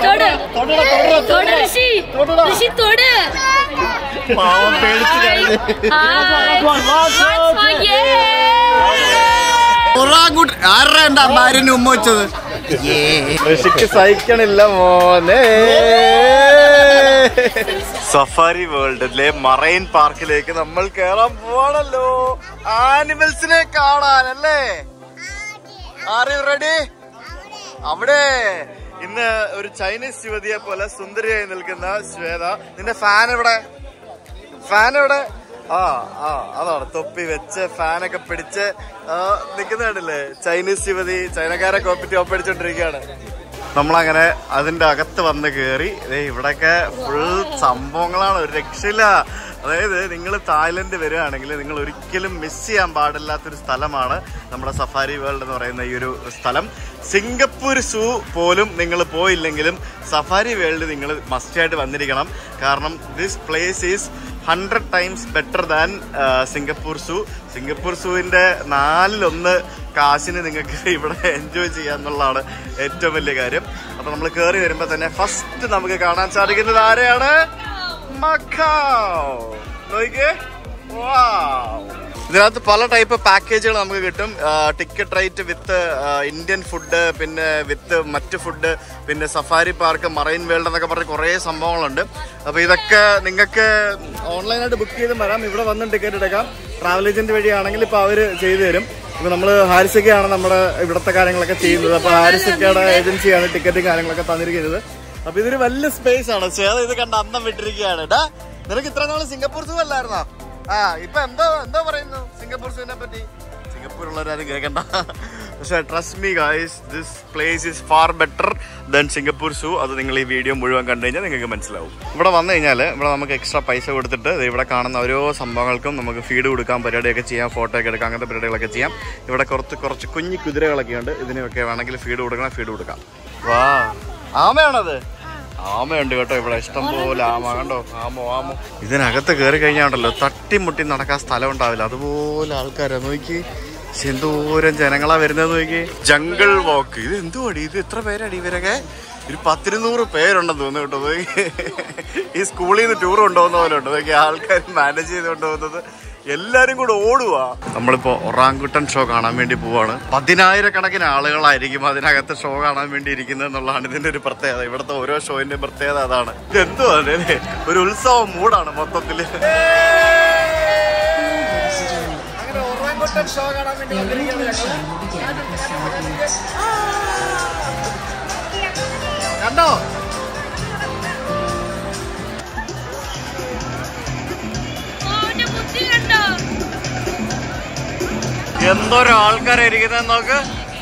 തൊട് തൊട് ഋഷി ഋഷി തൊട് പാവം പേടിച്ച് കരഞ്ഞ്. ഒറാങ്കൂട്ട് ആരുടെ എന്റെ ഭാര്യനെ ഉമ്മ വെച്ചത് ഋഷിക്ക് സഹിക്കണില്ല മോനെ സഫാരി വേൾഡിലെ മറൈൻ പാർക്കിലേക്ക് നമ്മൾ കേറാൻ പോവാണല്ലോ ആനിമൽസിനെ കാണാൻ അല്ലേ ആർ യു റെഡി അവിടെ ഇന്ന് ഒരു ചൈനീസ് യുവതിയെ പോലെ സുന്ദരിയായി നിൽക്കുന്ന ശ്വേത നിന്റെ ഫാൻ എവിടെ ഫാൻ എവിടെ ആ ആ അതാണ് തൊപ്പി വെച്ച് ഫാനൊക്കെ പിടിച്ച് ആ, നിൽക്കുന്ന കണ്ടില്ലേ ചൈനീസ് യുവതി ചൈനക്കാരെ കോപ്പിറ്റി ഒപ്പടിച്ചോണ്ടിരിക്കുകയാണ് നമ്മളങ്ങനെ അതിന്റെ അകത്ത് വന്ന് കയറി ഇവിടെയൊക്കെ ഫുൾ സംഭവങ്ങളാണ് ഒരു രക്ഷയില്ല അതായത് നിങ്ങൾ തായ്ലൻഡ് വരികയാണെങ്കിൽ നിങ്ങൾ ഒരിക്കലും മിസ് ചെയ്യാൻ പാടില്ലാത്തൊരു സ്ഥലമാണ് നമ്മുടെ സഫാരി വേൾഡ് എന്ന് പറയുന്ന ഈ ഒരു സ്ഥലം സിംഗപ്പൂർ സൂ പോലും നിങ്ങൾ പോയില്ലെങ്കിലും സഫാരി വേൾഡ് നിങ്ങൾ മസ്റ്റായിട്ട് വന്നിരിക്കണം കാരണം this place is hundred times better than Singapore zoo Singapore സൂവിന്റെ നാലിലൊന്ന് കാശിന് നിങ്ങൾക്ക് ഇവിടെ എൻജോയ് ചെയ്യാന്നുള്ളതാണ് ഏറ്റവും വലിയ കാര്യം അപ്പൊ നമ്മൾ കയറി വരുമ്പോ തന്നെ ഫസ്റ്റ് നമുക്ക് കാണാൻ സാധിക്കുന്നത് ആരെയാണ് മക്കാവ് നോക്കിക്കേ വാവ് ഇതിനകത്ത് പല ടൈപ്പ് പാക്കേജുകൾ നമുക്ക് കിട്ടും ticket rate with Indian food പിന്നെ വിത്ത് മറ്റ് ഫുഡ് പിന്നെ സഫാരി പാർക്ക് മറൈൻ വേൾഡ് എന്നൊക്കെ പറഞ്ഞ് കുറേ സംഭവങ്ങളുണ്ട് അപ്പോൾ ഇതൊക്കെ നിങ്ങൾക്ക് ഓൺലൈനായിട്ട് ബുക്ക് ചെയ്ത് വരാം ഇവിടെ വന്ന് ടിക്കറ്റ് എടുക്കാം ട്രാവൽ ഏജന്റ് വഴിയാണെങ്കിൽ ഇപ്പോൾ അവർ ചെയ്തു തരും ഇപ്പോൾ നമ്മൾ ഹാരിസൊക്കെയാണ് നമ്മുടെ ഇവിടുത്തെ കാര്യങ്ങളൊക്കെ ചെയ്യുന്നത് അപ്പോൾ ഹാരിസൊക്കെയുടെ ഏജൻസിയാണ് ടിക്കറ്റും കാര്യങ്ങളൊക്കെ തന്നിരിക്കുന്നത് അപ്പോൾ ഇതൊരു വലിയ സ്പേസ് ആണ് ചേത ഇത് കണ്ട് അന്തം വിട്ടിരിക്കുകയാണ് ഡാ നിനക്ക് ഇത്ര നാള് സിംഗപ്പൂർ സൂ അല്ലായിരുന്നോ ആ ഇപ്പൊ എന്തോ എന്തോ പറയുന്നു സിംഗപ്പൂർ സൂവിനെ പറ്റി സിംഗപ്പൂരുള്ളവരാരും കേൾക്കണ്ട പക്ഷെ trust me guys this place is far better than Singapore zoo അത് നിങ്ങൾ ഈ വീഡിയോ മുഴുവൻ കണ്ടു കഴിഞ്ഞാൽ നിങ്ങൾക്ക് മനസ്സിലാവും ഇവിടെ വന്നു കഴിഞ്ഞാൽ ഇവിടെ നമുക്ക് എക്സ്ട്രാ പൈസ കൊടുത്തിട്ട് ദേ ഇവിടെ കാണുന്ന ഓരോ സംഭവങ്ങൾക്കും നമുക്ക് ഫീഡ് കൊടുക്കാം പരിപാടിയൊക്കെ ചെയ്യാം ഫോട്ടോ ഒക്കെ എടുക്കാം അങ്ങനത്തെ പരിപാടികളൊക്കെ ചെയ്യാം ഇവിടെ കുറച്ച് കുറച്ച് കുഞ്ഞു കുതിരകളൊക്കെ ഉണ്ട് ഇതിനൊക്കെ വേണമെങ്കിൽ ഫീഡ് കൊടുക്കണം ഫീഡ് കൊടുക്കാം വാ ആമയാണത് ആമയുണ്ട് കേട്ടോ ഇവിടെ ഇഷ്ടം പോലെ ആമ കണ്ടോ ആമോ ആമോ ഇതിനകത്ത് കയറി കഴിഞ്ഞാണ്ടല്ലോ തട്ടിമുട്ടി നടക്കാൻ സ്ഥലം ഉണ്ടാവില്ല അതുപോലെ ആൾക്കാരാ നോക്കി ശ്ശെ, എന്തോരം ജനങ്ങളാ വരുന്നത് നോക്കി ജംഗിൾ വാക്ക് ഇത് എന്തുവാടി ഇത് എത്ര പേരാടി ഇവരൊക്കെ ഒരു പത്തിരുന്നൂറ് പേരുണ്ടെന്ന് തോന്നുന്നു കേട്ടോ നോക്കി ഈ സ്കൂളിൽ നിന്ന് ടൂർ കൊണ്ടുപോകുന്ന പോലെ ഉണ്ട് നോക്കി ആൾക്കാർ മാനേജ് ചെയ്ത് കൊണ്ടുപോകുന്നത് എല്ലാരും കൂടെ ഓടുവാ നമ്മളിപ്പോ ഒറാങ്കുട്ടൻ ഷോ കാണാൻ വേണ്ടി പോവാണ് പതിനായിരക്കണക്കിന് ആളുകളായിരിക്കും അതിനകത്ത് ഷോ കാണാൻ വേണ്ടി ഇരിക്കുന്നത് എന്നുള്ളതാണ് ഇതിന്റെ ഒരു പ്രത്യേകത ഇവിടുത്തെ ഓരോ ഷോയിന്റെ പ്രത്യേകത അതാണ് ഇതെന്തോ അല്ലേ ഒരു ഉത്സവ മൂടാണ് മൊത്തത്തില് അങ്ങനെ ഒറാങ്കുട്ടൻ ഷോ കാണാൻ വേണ്ടി വന്നിരിക്കുകയാണ് ഞങ്ങള്. കണ്ടോ ബുദ്ധി കണ്ടോ എന്തോരം ആൾക്കാരാ ഇരിക്കുന്നത് നോക്ക്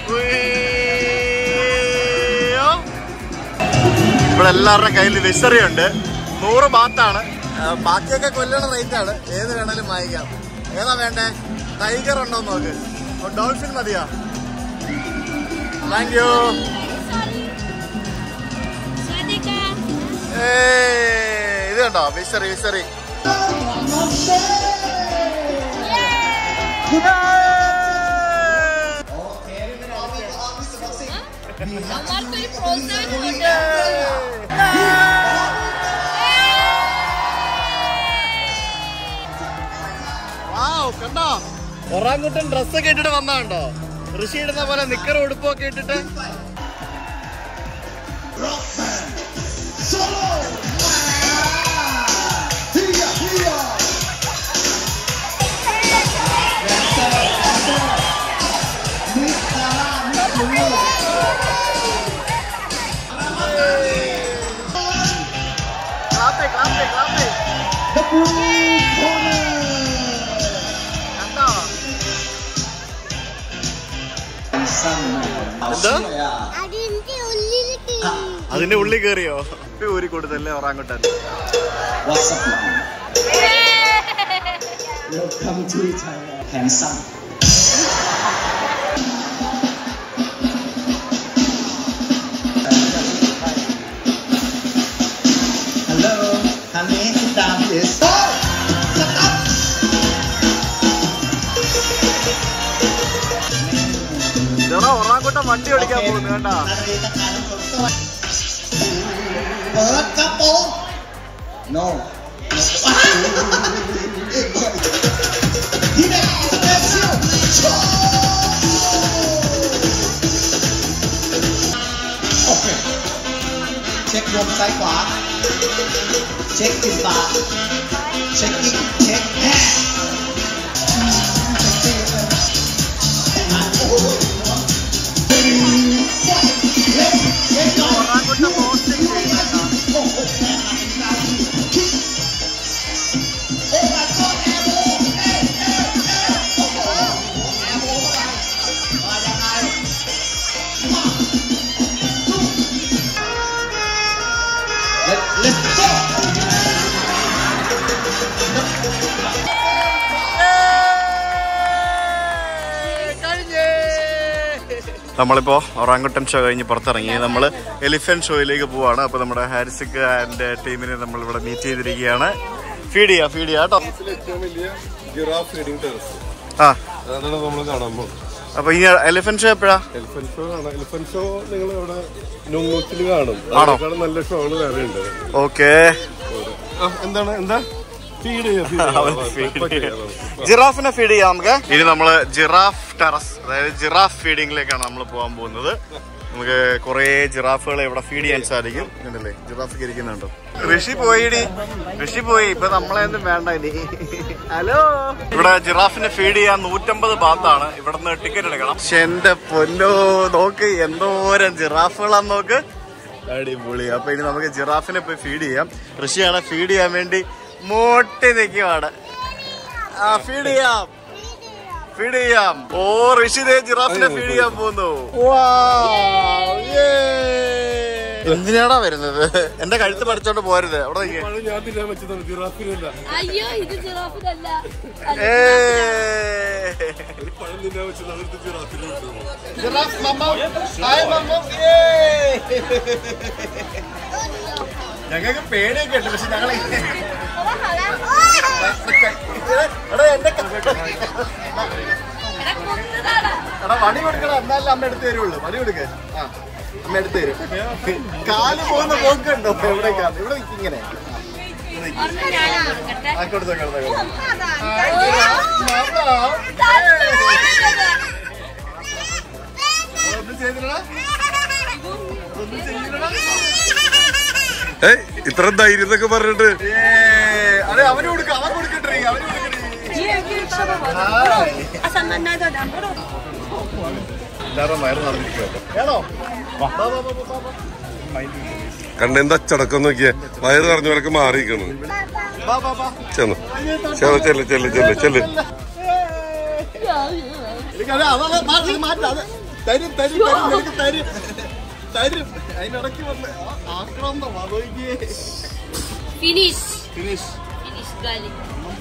ഉയ്യോ. ഇവിടെ എല്ലാവരുടെ കയ്യിൽ വിസറി ഉണ്ട് നൂറ് ബാത്താണ് ആ, ബാക്കിയൊക്കെ കൊല്ലണ റേറ്റ് ആണ് ഏത് വേണേലും വാങ്ങിക്കാം ഏതാ വേണ്ടേ ടൈഗർ ഉണ്ടോ നോക്ക് ഡോൾഫിൻ മതിയാ താങ്ക് യു ശ്രദ്ധിക്കാം ഇത് കണ്ടോ വിസറി വിസറി അമ്മാർക്കൊരു പ്രോത്സാഹനമുണ്ട് വാവ്, കണ്ടോ ഒറാങ്കുട്ടൻ ഡ്രസ്സൊക്കെ ഇട്ടിട്ട് വന്നാണ്ടോ ഋഷി ഇടുന്ന പോലെ നിക്കർ ഉടുപ്പൊക്കെ ഇട്ടിട്ട് ക്ലാപ്പേ ക്ലാപ്പേ ക്ലാപ്പേ കണ്ടോ എന്തോ അതിന്റെ ഉള്ളിൽ കേറി. അതിന്റെ ഉള്ളിൽ കയറിയോ ഊരി കൊടുത്തല്ലേ orangutan What's up, mom? Welcome to Thailand. Handsome. Hello, honey, sit down, please. ഇതാ ഒറാങ്കുട്ടൻ വണ്ടി ഓടിക്കാൻ പോകുന്നു കേട്ടാ Honey, เปิดกระโปรง no ที่แม่สเปเชียลโชว์โอเค เช็คลมซ้ายขวา เช็คติดตา เช็คอีกเช็คแฮ่เช็คเช็คอ่ะโอ้โหเฮ้ยเฮ้ยเฮ้ยโอ้โหแม่มาเป็นนาทีโอ้ my god แอร์โบเอ้ยเอ้ยเอ้ยโอ้โหแอร์โบเข้าไปมายังไงมา Let, let's go! നമ്മളിപ്പോ ഒറാങ്കുട്ടൻ ഷോ കഴിഞ്ഞ് പുറത്തിറങ്ങി നമ്മൾ എലിഫന്റ് ഷോയിലേക്ക് പോവാണ് അപ്പൊ നമ്മുടെ ഹാരിസിക് ആൻഡ് ടീമിനെ നമ്മൾ ഇവിടെ മീറ്റ് ചെയ്തിരിക്കുകയാണ് ഫീഡ് ചെയ്യാ ഫീഡ് ചെയ്യാ കേട്ടോ ഏറ്റവും വലിയ ജിറാഫ് ഫീഡിംഗ് ടെറസ് ആ അതാണ് നമ്മൾ കാണാൻ പോകുന്നത് അപ്പൊ ഈ എലിഫന്റ് ഷോ എപ്പോഴാ എലിഫന്റ് ഷോ കാണാം എലിഫന്റ് ഷോ നിങ്ങൾ അവിടെ നുങ്ങൂച്ചിൽ കാണും ആണോ? അതിനേക്കാളും നല്ല ഷോകൾ വേറെ ഉണ്ട് ഓക്കെ ആ, എന്താണ് എന്താ ഫീഡ് ചെയ്യാം ജിറാഫിനെ ഫീഡ് ചെയ്യാം നമുക്ക് ഇനി നമ്മള് ജിറാഫ് ടെറസ് അതായത് ജിറാഫ് ഫീഡിങ്ങിലേക്കാണ് നമ്മൾ പോകാൻ പോകുന്നത് നമുക്ക് കുറെ ജിറാഫുകളെ ഇവിടെ ഫീഡ് ചെയ്യാൻ സാധിക്കും കണ്ടില്ലേ ജിറാഫ് ഇരിക്കുന്നുണ്ടോ ഋഷി പോയിടി ഋഷി പോയി ഇപ്പൊ നമ്മളെ ഒന്നും വേണ്ട ഇനി ഹലോ ഇവിടെ ജിറാഫിനെ ഫീഡ് ചെയ്യാൻ നൂറ്റമ്പത് ബാത്താണ് ഇവിടെ നിന്ന് ടിക്കറ്റ് എടുക്കണം പക്ഷെ എന്റെ പൊന്നോ നോക്ക് എന്തോരം ജിറാഫുകളാന്ന് നോക്ക് അടിപൊളി അപ്പൊ ഇനി നമുക്ക് ജിറാഫിനെ പോയി ഫീഡ് ചെയ്യാം ഋഷിയാണ് ഫീഡ് ചെയ്യാൻ വേണ്ടി മോട്ടി നിൽക്കുവാണ് ആ ഫീഡ് ചെയ്യാം ഫീഡ് ചെയ്യാം ഓ ഋഷി ദേ ജിറാഫിനെ ഫീഡ് ചെയ്യാൻ പോകുന്നു എന്തിനാടാ വരുന്നത് എന്റെ കഴുത്ത് പഠിച്ചോണ്ട് പോരുത് അവിടെ നിൽക്ക്. ഞാൻ തിന്നാൻ വെച്ചതാണ് ജിറാഫിനല്ല അയ്യോ ഇത് ജിറാഫിനല്ല ഏയ്. ഒരു പഴം തിന്നാൻ വെച്ചതാണ് അടുത്ത് ജിറാഫിന് വെച്ചത് ജിറാഫ് മമ്മ ഹായ് മമ്മ ഏയ്. ഞങ്ങൾക്ക് പേടിയൊക്കെ ഉണ്ട് പക്ഷെ ഞങ്ങൾ എടാ എന്റെ ക- എടാ വടി കൊടുക്കടാ എന്നാലും അമ്മ എടുത്ത് തരുള്ളൂ വടി കൊടുക്ക ആ അമ്മ എടുത്ത് തരും കാല് പോകുന്ന പോക്കുണ്ടോ എവിടേക്കാ ഇവിടെ നിൽക്ക് ഇങ്ങനെ ഞാനും കൊടുക്കട്ടെ ആ കൊടുത്തോ കൊടുത്തോ കൊടുത്തോ. ഒന്നും ചെയ്തില്ലടാ ഒന്നും ചെയ്തില്ലടാ ഏ ഇത്ര ധൈര്യം എന്നൊക്കെ പറഞ്ഞിട്ട് ഏയ്. അതെ അവന് കൊടുക്ക അവൻ കൊടുക്കട്ടെ അവന് കൊടുക്കട്ടെ എല്ലാവരും വയറ് നടന്നിരിക്കുമല്ലോ വേണോ വാ, വാ, വാ, വാ, വാ, വാ. കണ്ടെന്താ അച്ചടക്കം നോക്കിയേ വയറ് നിറഞ്ഞവരൊക്കെ മാറിയിരിക്കണു വാ, വാ, വാ. ചെന്നു ചെല്ല് ചെല്ല് ചെല്ല് ചെല്ല് ചെല്ല് എനിക്കത് അതത് മാറ്റി, അത് മാറ്റി, അത് തരും തരും തരും നിനക്ക് തരും തരും അതിനിടയ്ക്ക് വന്ന് ആ- ആക്രാന്തം അതോക്കിയേ ഫിനിഷ് ഫിനിഷ് ഫിനിഷ് ഗാലി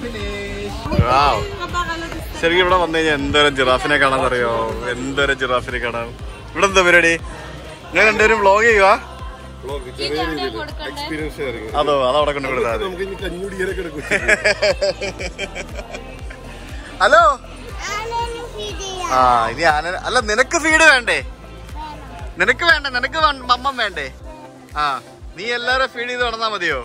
ശരിക്കും ഇവിടെ വന്നു കഴിഞ്ഞാൽ എന്തോരം ജിറാഫിനെ കാണാൻ അറിയോ എന്തോരം ജിറാഫിനെ കാണാം ഇവിടെ എന്താ പരിപാടി ഞാൻ രണ്ടുപേരും വ്ലോഗ് ചെയ്യുക ചെറിയ രീതിയിൽ എക്സ്പീരിയൻസ് ഷെയറിങ് അതോ അതവിടെ കൊണ്ട് കൊടുത്താൽ മതി നമുക്ക് ഇനി കഞ്ഞുടിയൊക്കെ എടുക്കും ഹലോ ആനേനെ feed ചെയ്യാം. ആ ഇനി ആന അല്ല നിനക്ക് ഫീഡ് വേണ്ടേ നിനക്ക് വേണ്ട നിനക്ക് വൺ- മമ്മം വേണ്ടേ ആ നീ എല്ലാരും ഫീഡ് ചെയ്ത് നടന്നാ മതിയോ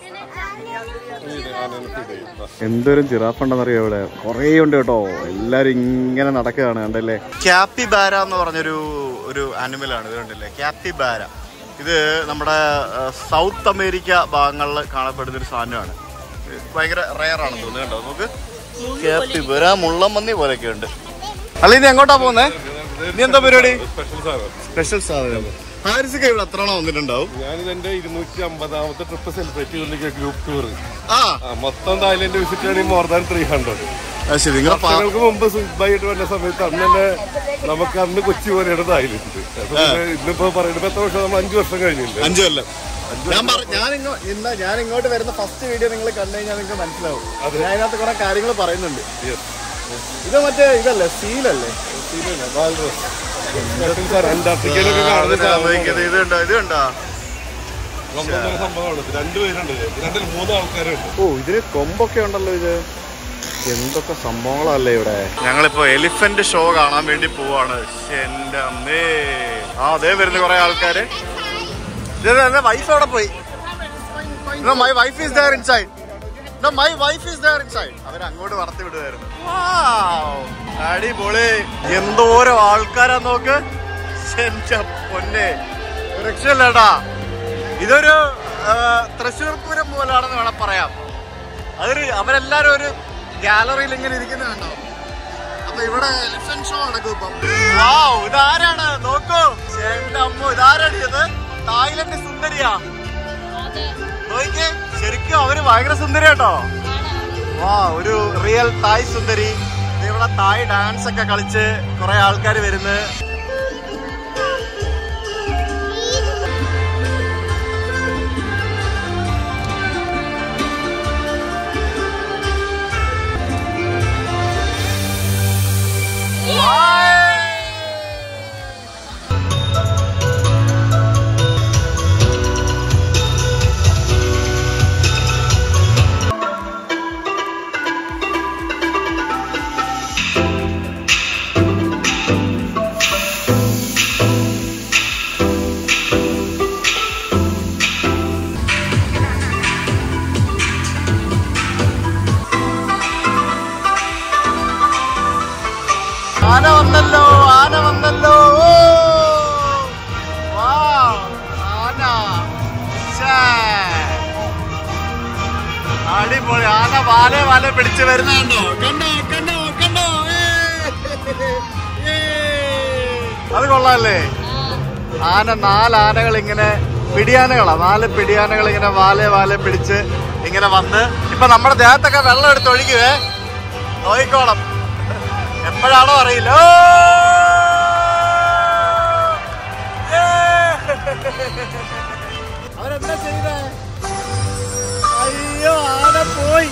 എന്തോരം ജിറാഫ് ഉണ്ടെന്നറിയോ ഇവിടെ കുറേ ഉണ്ട് കേട്ടോ എല്ലാരും ഇങ്ങനെ നടക്കുകയാണ് കണ്ടല്ലേ ക്യാപ്പി ബാര എന്ന് പറഞ്ഞൊരു ഒരു ആനിമലാണ് ഇത് കണ്ടില്ലേ ക്യാപ്പി ബാര ഇത് നമ്മുടെ സൗത്ത് അമേരിക്ക ഭാഗങ്ങളിൽ കാണപ്പെടുന്ന ഒരു സാധനമാണ് ഇത് ഭയങ്കര റയർ ആണ് തോന്നുന്നു കേട്ടോ നമുക്ക് ക്യാപ്പി ബാര മുള്ളമ്പന്നി പോലെയൊക്കെ ഉണ്ട് അല്ല ഇനി എങ്ങോട്ടാ പോകുന്നേ ഇനി എന്താ പരിപാടി സ്പെഷ്യൽ സാധനം സ്പെഷ്യൽ സാധനം ഹാരിസൊക്കെ ഇവിടെ എത്ര എണ്ണം വന്നിട്ടുണ്ടാവും ഞാനിത് എന്റെ ഇരുന്നൂറ്റി അമ്പതാമത്തെ ട്രിപ്പ് സെലിബ്രേറ്റ് ചെയ്തിരിക്കുക ഗ്രൂപ്പ് ടൂർ ആ മൊത്തം തായ്ലൻഡ് വിസിറ്റ് ആണെങ്കിൽ മോർ ദാൻ ത്രീ ഹൺഡ്രഡ് അത് ശരി നിങ്ങളെ പാ- വർഷങ്ങൾക്ക് മുമ്പ് സുഖമായിട്ട് വന്ന സമയത്ത് അന്ന് തന്നെ നമുക്ക് അന്ന് കൊച്ചി പോലെയാണ് തായ്ലൻഡ് അപ്പൊ പിന്നെ ഇന്നിപ്പോ പറയുന്നത് എത്ര വർഷം നമ്മൾ അഞ്ചു വർഷം കഴിഞ്ഞില്ല അഞ്ചു കൊല്ലം ഞാൻ പറ- ഞാൻ ഇങ്ങോ- ഇന്ന് ഞാൻ ഇങ്ങോട്ട് വരുന്ന ഫസ്റ്റ് വീഡിയോ നിങ്ങൾ കണ്ടു കഴിഞ്ഞാൽ നിങ്ങൾക്ക് മനസ്സിലാവും ഞാൻ അതിനകത്ത് കുറെ കാര്യങ്ങൾ പറയുന്നുണ്ട് ഇത് മറ്റേ ഇതല്ലേ സീലല്ലേ അന്റാർട്ടിക്കയിലൊക്കെ കാണുന്ന സാധനമാണ്. ഇത് ഉണ്ടോ ഇത് ഉണ്ടോ ഒന്നൊന്നര സംഭവമാണ് ഇത് രണ്ടുപേരുണ്ട് രണ്ടിൽ മൂന്ന് ആൾക്കാരുണ്ട് ഓ ഇതിന് കൊമ്പൊക്കെ ഉണ്ടല്ലോ ഇത് എന്തൊക്കെ സംഭവങ്ങളല്ലേ ഇവിടെ ഞങ്ങളിപ്പോ എലിഫന്റ് ഷോ കാണാൻ വേണ്ടി പോവാണ് ശ്ശെ, എന്റെ അമ്മേ ആ അതേ വരുന്ന കുറെ ആൾക്കാര് വൈഫ് അവിടെ പോയി No, my wife is there inside. No, my wife is there inside. അവർ അങ്ങോട്ട് വളർത്തി വിടുമായിരുന്നു Wow. അടിപൊളി എന്തോരം ആൾക്കാരാ നോക്ക് എന്റെ പൊന്നെ രക്ഷയില്ലേട്ടാ ഇതൊരു ആ, തൃശ്ശൂർ പൂരം പോലാണെന്ന് വേണം പറയാം അതൊരു അവരെല്ലാരും ഒരു ഗാലറിയിൽ ഇങ്ങനെ ഇരിക്കുന്ന കണ്ടോ അപ്പൊ ഇവിടെ എലിഫന്റ് ഷോ നടക്കും ഇപ്പം Wow, ഇതാരാണ് നോക്കൂ എന്റെ അമ്മ ഇതാരാണ് ഇത് തായ്ലൻഡ് സുന്ദരിയാ നോക്കിക്കേ ശരിക്കും അവര് ഭയങ്കര സുന്ദരി കേട്ടോ വാ ഒരു റിയൽ തായ് സുന്ദരി ദേ ഇവിടെ തായ് ഡാൻസ് ഒക്കെ കളിച്ച് കുറെ ആൾക്കാർ വരുന്നു ആന വന്നല്ലോ ആന വന്നല്ലോ ഓ! വാവ്, ആന ശ്ശേ. അടിപൊളി ആന വാലെ വാലെ പിടിച്ച് വരുന്നുണ്ടോ കണ്ടോ കണ്ടോ കണ്ടോ ഏ! ഏ! അത് കൊള്ളാല്ലേ ആന നാല് ആനകൾ ഇങ്ങനെ പിടിയാനകളാ നാല് പിടിയാനകൾ ഇങ്ങനെ വാലെ വാലെ പിടിച്ച് ഇങ്ങനെ വന്ന് ഇപ്പൊ നമ്മുടെ ദേഹത്തൊക്കെ വെള്ളം എടുത്ത് ഒഴിക്കുവേ നോയിക്കോളം എപ്പോഴാണോ അറിയില്ല ഓ! ഏ! അവരെന്താ ചെയ്തേ അയ്യോ ആന പോയി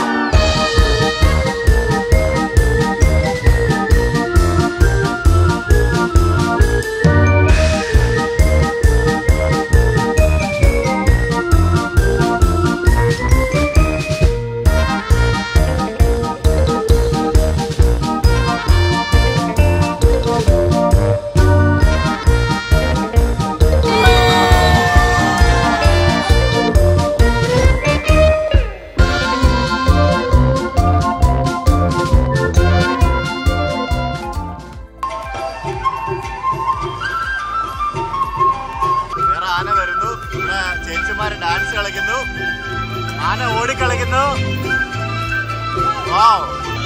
വേറെ ആന വരുന്നു ഇവിടെ ചേച്ചിമാര് ഡാൻസ് കളിക്കുന്നു ആന ഓടിക്കളിക്കുന്നു വാവ്.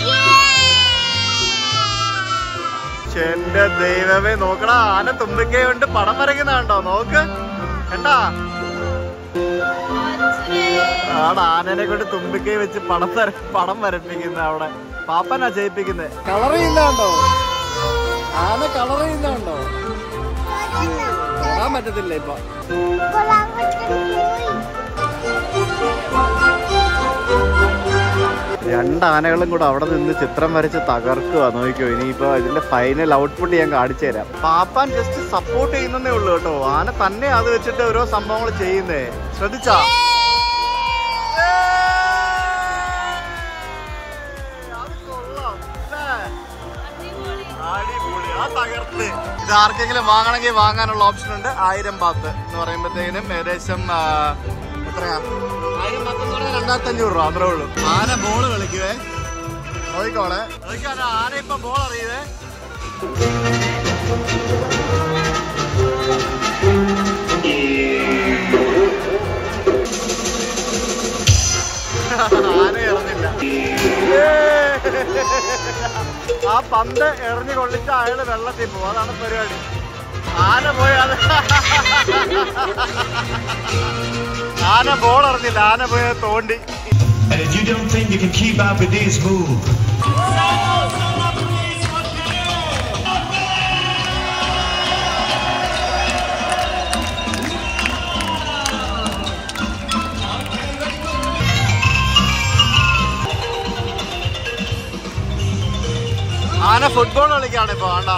എന്റെ ദൈവമേ നോക്കടാ ആന തുമ്പിക്കൈ കൊണ്ട് പടം വരയ്ക്കുന്നുണ്ടോ നോക്ക് കണ്ടാ ആടെ ആനനെ കൊണ്ട് തുമ്പിക്കൈ വെച്ച് പടം വര പടം വരപ്പിക്കുന്ന അവിടെ പാപ്പനാ ചെയ്യിപ്പിക്കുന്നത് കളർ ചെയ്യുന്നുണ്ടോ ആന കളർ ചെയ്യുന്നുണ്ടോ തൊടാൻ പറ്റത്തില്ല ഇപ്പൊ കൊള്ളാൻ പറ്റുന്നു രണ്ട് ആനകളും കൂടെ അവിടെ നിന്ന് ചിത്രം വരച്ച് തകർക്കുക നോക്കിക്കോ ഇനിയിപ്പോ ഇതിന്റെ ഫൈനൽ ഔട്ട്പുട്ട് ഞാൻ കാണിച്ചു തരാം പാപ്പാൻ ജസ്റ്റ് സപ്പോർട്ട് ചെയ്യുന്നേ ഉള്ളൂ കേട്ടോ ആന തന്നെ അത് വെച്ചിട്ട് ഓരോ സംഭവങ്ങൾ ചെയ്യുന്നേ ശ്രദ്ധിച്ചാ അത് കൊള്ളാം. ല്ലേ? അടിപൊളി. ആ തകർത്ത്. ഇത് ആർക്കെങ്കിലും വാങ്ങണമെങ്കിൽ വാങ്ങാനുള്ള ഓപ്ഷൻ ഉണ്ട് ആയിരം ബാത്ത് എന്ന് പറയുമ്പോഴത്തേനും ഏകദേശം ആ, എത്രയാ ആയിരം ബാത്ത് എന്ന് പറഞ്ഞാൽ രണ്ടായിരത്തി അഞ്ഞൂറ് രൂപ അത്രേ ഉള്ളൂ ആന ബോൾ കളിക്കുവേ നോക്കിക്കോളെ നോക്കിക്കാണോ ആന ഇപ്പൊ ബോൾ അറിയുവേ ആന എറിഞ്ഞില്ല ആ പന്ത് എറിഞ്ഞു കൊള്ളിച്ച് അയാള് വെള്ളത്തിൽ പോകും അതാണ് പരിപാടി ആന പോയി അത് ആന ബോൾ എറിഞ്ഞില്ല ആന പോയി അത് തോണ്ടി And if you don't think you can keep up with this move, ആന ഫുട്ബോൾ കളിക്കാണ് ഇപ്പൊ വേണ്ട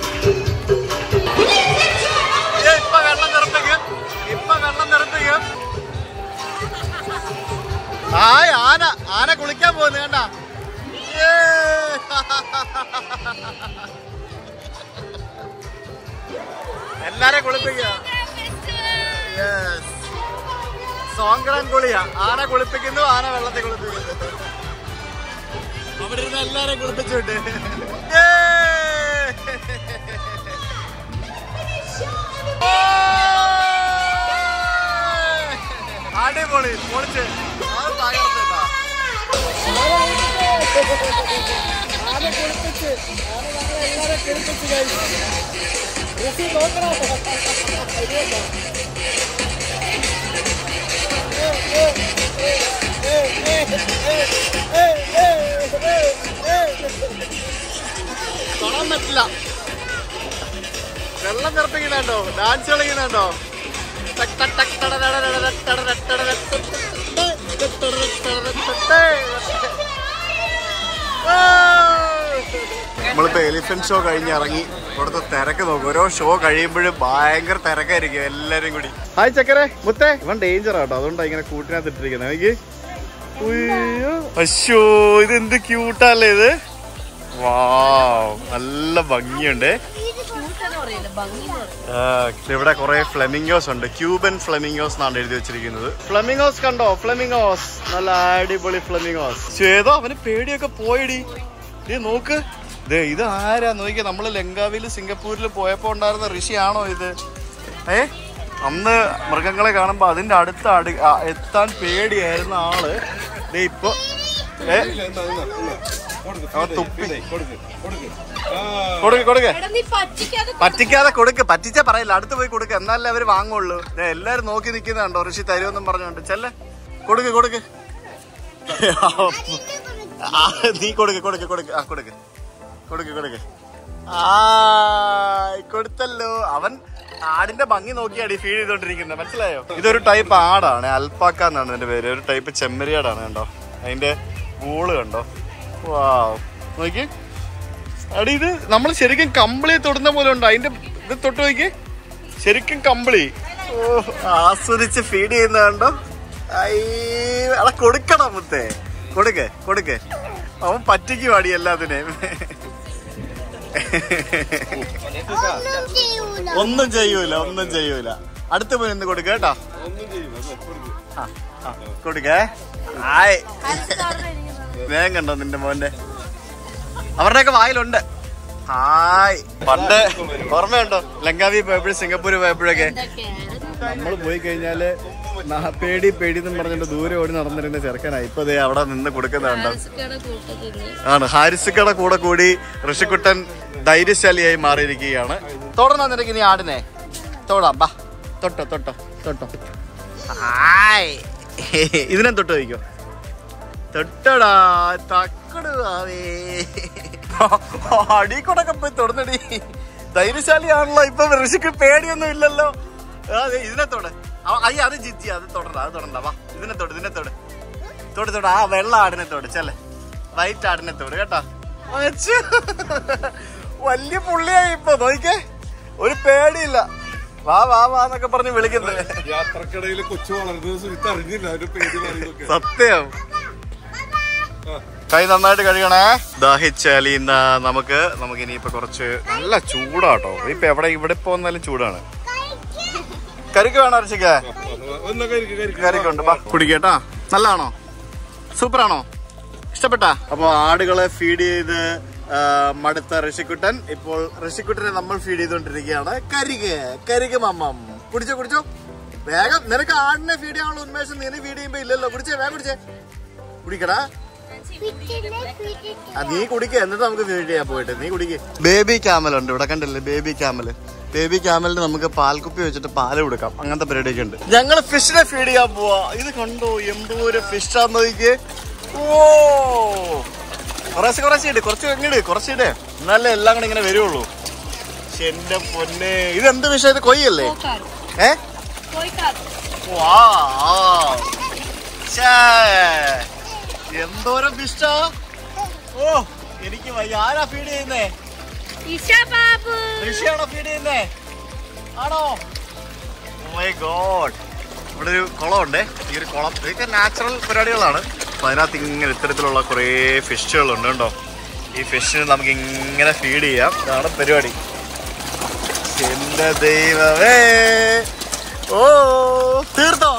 ഇപ്പൊ വെള്ളം നിറപ്പിക്കും ഇപ്പൊ വെള്ളം നിറപ്പിക്കും ആന കുളിക്കാൻ പോകുന്നു കണ്ട എല്ലാരെ കുളിപ്പിക്കുക Yes. സോങ്ക്രം കുളിയാ ആന കുളിപ്പിക്കുന്നു ആന വെള്ളത്തിൽ കുളിപ്പിക്കുന്നു അവിടെ ഇരുന്ന് എല്ലാരെ കുളിപ്പിച്ചു വിട്ട് അടിപൊളി പൊളിച്ച് അത് തകർത്തേട്ടാ തൊടാൻ പറ്റില്ല വെള്ളം നിറപ്പിക്കുന്നുണ്ടോ ഡാൻസ് കളിക്കുന്നുണ്ടോ ടക് ടക് ടക് ടടടടടട ടടടടടട നമ്മളിപ്പോ എലിഫന്റ് ഷോ കഴിഞ്ഞ് ഇറങ്ങി ഇവിടുത്തെ തിരക്ക് നോക്കും ഓരോ ഷോ കഴിയുമ്പോഴും ഭയങ്കര തിരക്കായിരിക്കും എല്ലാരും കൂടി ഹായ് ചക്കരെ മുത്തേ ഇവൻ ഡേഞ്ചർ ആട്ടോ അതുകൊണ്ടാ ഇങ്ങനെ കൂട്ടിനകത്ത് ഇട്ടിരിക്കുന്നത് എനിക്ക് അശ്ശോ ഇത് എന്ത് ക്യൂട്ടല്ലേ ഇത് വാവ് നല്ല ഭംഗിയുണ്ട് ആ, ഇവിടെ കുറെ ഫ്ലെമിംഗോസ് ഉണ്ട് ക്യൂബൻ ഫ്ലെമിംഗോസ് എന്നാണ് എഴുതി വെച്ചിരിക്കുന്നത് ഫ്ലെമിംഗോസ് കണ്ടോ ഫ്ലെമിംഗോസ് നല്ല അടിപൊളി ഫ്ലെമിംഗോസ് ഏതോ അവന് പേടിയൊക്കെ പോയടി ഇത് നോക്ക് ദേ ഇത് ആരാ നോക്കിയ നമ്മള് ലങ്കാവില് സിംഗപ്പൂരിൽ പോയപ്പോ ഉണ്ടായിരുന്ന ഋഷിയാണോ ഇത് ഏ അന്ന് മൃഗങ്ങളെ കാണുമ്പോ അതിന്റെ അടുത്ത് അടു ആ, എത്താൻ പേടിയായിരുന്ന ആള് ദേ ഇപ്പൊ ഏ അവൻ തുപ്പി കൊടുക്ക് കൊടുക്ക് പറ്റിക്കാതെ കൊടുക്ക് പറ്റിച്ച പറയില്ല അടുത്ത് പോയി കൊടുക്ക് എന്നാലേ അവര് വാങ്ങുള്ളൂ ദേ, എല്ലാരും നോക്കി നിൽക്കുന്നുണ്ടോ ഋഷി തരുമെന്നും പറഞ്ഞോണ്ട് ചെല്ലേ കൊടുക്ക് കൊടുക്ക് ആ, നീ കൊടുക്ക് കൊടുക്ക് കൊടുക്ക് ആ കൊടുക്ക് കൊടുക്ക് കൊടുക്ക് ആ കൊടുത്തല്ലോ അവൻ ആടിന്റെ ഭംഗി നോക്കിയാണ് ഫീഡ് ചെയ്തോണ്ടിരിക്കുന്നത് മനസ്സിലായോ ഇതൊരു ടൈപ്പ് ആടാണ് അൽപ്പാക്ക എന്നാണ് ഇതിന്റെ പേര് ഒരു ടൈപ്പ് ചെമ്മരിയാടാണ് കണ്ടോ അതിന്റെ വൂള് കണ്ടോ വാ നോക്കി അടി ഇത് നമ്മൾ ശരിക്കും കമ്പിളി തൊടുന്ന പോലെ ഉണ്ട് അതിന്റെ ഇത് തൊട്ട് നോക്കി ശരിക്കും കമ്പിളി ഓ ആസ്വദിച്ച് ഫീഡ് ചെയ്യുന്ന കണ്ടോ അയ്യ കൊടുക്കണം മുത്തേ കൊടുക്ക് കൊടുക്ക് അവൻ പറ്റിക്കും അടി എല്ലാത്തിനെയും ഒന്നും ചെയ്യൂല ഒന്നും ചെയ്യൂല ഒന്നും ചെയ്യൂല അടുത്ത് പോയി നിന്ന് കൊടുക്ക കേട്ടോ ആ, ആ, കൊടുക്കേ ആയ് വേഗം കണ്ടോ നിന്റെ മോന്റെ അവരുടെയൊക്കെ വായിലുണ്ട് ഹായ് പണ്ട് ഓർമ്മയുണ്ടോ ലങ്കാവി പോയപ്പോഴും സിംഗപ്പൂർ പോയപ്പോഴൊക്കെ നമ്മൾ പോയി കഴിഞ്ഞാല് ന- പേടി പേടി എന്നും പറഞ്ഞിട്ട് ദൂരെ ഓടി നടന്നിരുന്ന ചെറുക്കനായി ഇപ്പൊ ദേ അവിടെ നിന്ന് കൊടുക്കുന്നുണ്ടോ ആണ് ഹാരിസുക്കയുടെ കൂടെ കൂടി ഋഷിക്കുട്ടൻ ധൈര്യശാലിയായി മാറിയിരിക്കുകയാണ് തുടർന്നാ നിനക്ക് ഇനി ആടിനെ തൊടാം ബാ തൊട്ടോ തൊട്ടോ തൊട്ടോ ഹായ് ഇതിനെ തൊട്ട് വയ്ക്കോ തൊട്ടടാ തക്കടുവാവേ അടി കൂടൊക്കെ പോയി തൊടുന്നടി ധൈര്യശാലിയാണല്ലോ ഇപ്പൊ ഋഷിക്ക് പേടിയൊന്നും ഇല്ലല്ലോ അതെ ഇതിനെ തൊട് അ- അയ്യ അത് ജിജി അത് തൊടണ്ട അത് തൊടണ്ട വാ ഇതിനെ തൊട് ഇതിനെ തൊട് തൊട് തൊട് ആ വെള്ള ആടിനെ തൊട് ചെല്ലേ വൈറ്റ് ആടിനെ തൊട് കേട്ടോ അച്ഛോ. വലിയ പുള്ളിയായി ഇപ്പൊ നോക്കിക്കേ ഒരു പേടിയില്ല വാ വാ വാ എന്നൊക്കെ പറഞ്ഞ് വിളിക്കുന്നത് യാത്രക്കിടയിൽ കൊച്ചു വളർന്നത് സുജിത്ത് അറിഞ്ഞില്ല അവന്റെ പേര് പറയുന്നതൊക്കെ സത്യം കൈ നന്നായിട്ട് കഴുകണേ ദാഹിച്ചാലി ഇന്ന് നമുക്ക് നമുക്ക് ഇനിയിപ്പോ കുറച്ച് നല്ല ചൂടാട്ടോ ഇപ്പൊ എവിടെ ഇവിടെ ഇപ്പൊ വന്നാലും ചൂടാണ് കരിക്ക് വേണോ അരച്ചിക്ക ഒന്നൊക്കെ ഇരിക്ക്, ഇരിക്ക്. കരിക്കുണ്ട് ബാ കുടിക്കട്ടാ നല്ലതാണോ സൂപ്പറാണോ ഇഷ്ടപ്പെട്ടാ അപ്പൊ ആടുകളെ ഫീഡ് ചെയ്ത് ആ, മടുത്ത ഋഷിക്കുട്ടൻ ഇപ്പോൾ ഋഷിക്കുട്ടനെ നമ്മൾ ഫീഡ് ചെയ്തോണ്ടിരിക്കുകയാണ് കരിക് കരിക് മമ്മം കുടിച്ചോ കുടിച്ചോ വേഗം നിനക്ക് ആടിനെ ഫീഡ് ചെയ്യാനുള്ള ഉന്മേഷം നീ ഫീഡ് ചെയ്യുമ്പോ ഇല്ലല്ലോ കുടിച്ചേ വേഗം കുടിച്ചേ കുടിക്കടാ പിറ്റിനെ പിറ്റിട്ട് ആ, നീ കുടിക്ക എന്നിട്ട് നമുക്ക് ഫീഡ് ചെയ്യാൻ പോയിട്ട് നീ കുടിക്ക് ബേബി ക്യാമൽ ഉണ്ട് ഇവിടെ കണ്ടില്ലേ ബേബി ക്യാമല് ബേബി ക്യാമലിന് നമുക്ക് പാൽക്കുപ്പി വെച്ചിട്ട് പാല് കൊടുക്കാം അങ്ങനത്തെ പരിപാടിയൊക്കെ ഉണ്ട് ഞങ്ങൾ ഫിഷിനെ ഫീഡ് ചെയ്യാൻ പോവാ ഇത് കണ്ടോ എന്തോര ഫിഷ് ആന്ന് നോക്കിക്കേ ഓ കുറച്ച് കുറച്ച് ഇട് കുറച്ച് ഇങ്ങട് കുറച്ച് ഇട് എന്നാലേ എല്ലാം കൂടെ ഇങ്ങനെ വരുള്ളൂ ശ്ശെ, എന്റെ പൊന്നെ ഇത് എന്ത് വിഷയം ഇത് കൊയ്യല്ലേ ഏ വാ ശ്ശേ. എന്തോരം ഫിഷാ ഓ എനിക്ക് വയ്യ ആരാ ഫീഡ് ചെയ്യുന്നേ ഇഷ ബാബു ഋഷിയാണോ ഫീഡ് ചെയ്യുന്നേ ആണോ മൈ ഗോഡ് ഇവിടെ ഒരു കുളമുണ്ട് ഈ ഒരു കുളം ഇതൊക്കെ നാച്ചുറൽ പരിപാടികളാണ് അപ്പൊ അതിനകത്ത് ഇങ്ങനെ ഇത്തരത്തിലുള്ള കുറേ ഫിഷുകളുണ്ട് കേട്ടോ ഈ ഫിഷിന് നമുക്ക് ഇങ്ങനെ ഫീഡ് ചെയ്യാം ഇതാണ് പരിപാടി എന്റെ ദൈവമേ ഓ തീർത്തോ